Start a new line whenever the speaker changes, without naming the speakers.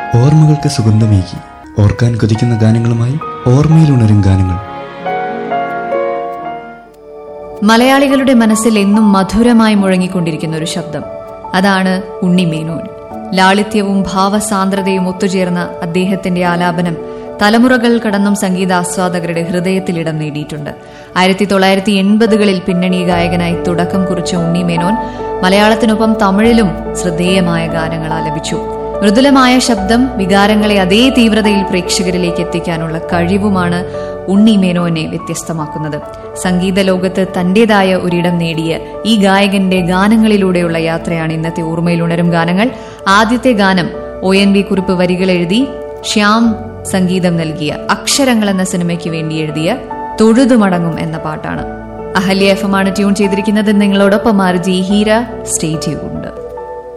ഓർമ്മകൾക്ക് സുഗന്ധമേകി ഓർക്കാൻ കൊതിക്കുന്ന ഗാനങ്ങളുമായി ഓർമ്മയിലുണരും ഗാനങ്ങൾ
മലയാളികളുടെ മനസ്സിൽ എന്നും മധുരമായി മുഴങ്ങിക്കൊണ്ടിരിക്കുന്ന ഒരു ശബ്ദം അതാണ് ഉണ്ണി മേനോൻ ലാളിത്യവും ഭാവസാന്ദ്രതയും ഒത്തുചേർന്ന അദ്ദേഹത്തിന്റെ ആലാപനം തലമുറകൾ കടന്നും സംഗീതാസ്വാദകരുടെ ഹൃദയത്തിൽ ഇടം നേടിയിട്ടുണ്ട് ആയിരത്തി തൊള്ളായിരത്തി എൺപതുകളിൽ പിന്നണി ഗായകനായി തുടക്കം കുറിച്ച ഉണ്ണി മേനോൻ മലയാളത്തിനൊപ്പം തമിഴിലും ശ്രദ്ധേയമായ ഗാനങ്ങൾ ആലപിച്ചു മൃദുലമായ ശബ്ദം വികാരങ്ങളെ അതേ തീവ്രതയിൽ പ്രേക്ഷകരിലേക്ക് എത്തിക്കാനുള്ള കഴിവുമാണ് ഉണ്ണി മേനോനെ വ്യത്യസ്തമാക്കുന്നത് സംഗീത ലോകത്ത് തന്റേതായ ഒരിടം നേടിയ ഈ ഗായകന്റെ ഗാനങ്ങളിലൂടെയുള്ള യാത്രയാണ് ഇന്നത്തെ ഓർമ്മയിൽ ഉണരും ഗാനങ്ങൾ ആദ്യത്തെ ഗാനം ഒ എൻ വി കുറിപ്പ് വരികൾ എഴുതി ശ്യാം സംഗീതം നൽകിയ അക്ഷരങ്ങൾ എന്ന സിനിമയ്ക്ക് വേണ്ടി എഴുതിയ തൊഴുതുമടങ്ങും എന്ന പാട്ടാണ് അഹല്യ എഫ് എം ആണ് ട്യൂൺ ചെയ്തിരിക്കുന്നത് നിങ്ങളോടൊപ്പം ആർജി ഹീര സ്റ്റേ ട്യൂൺഡ്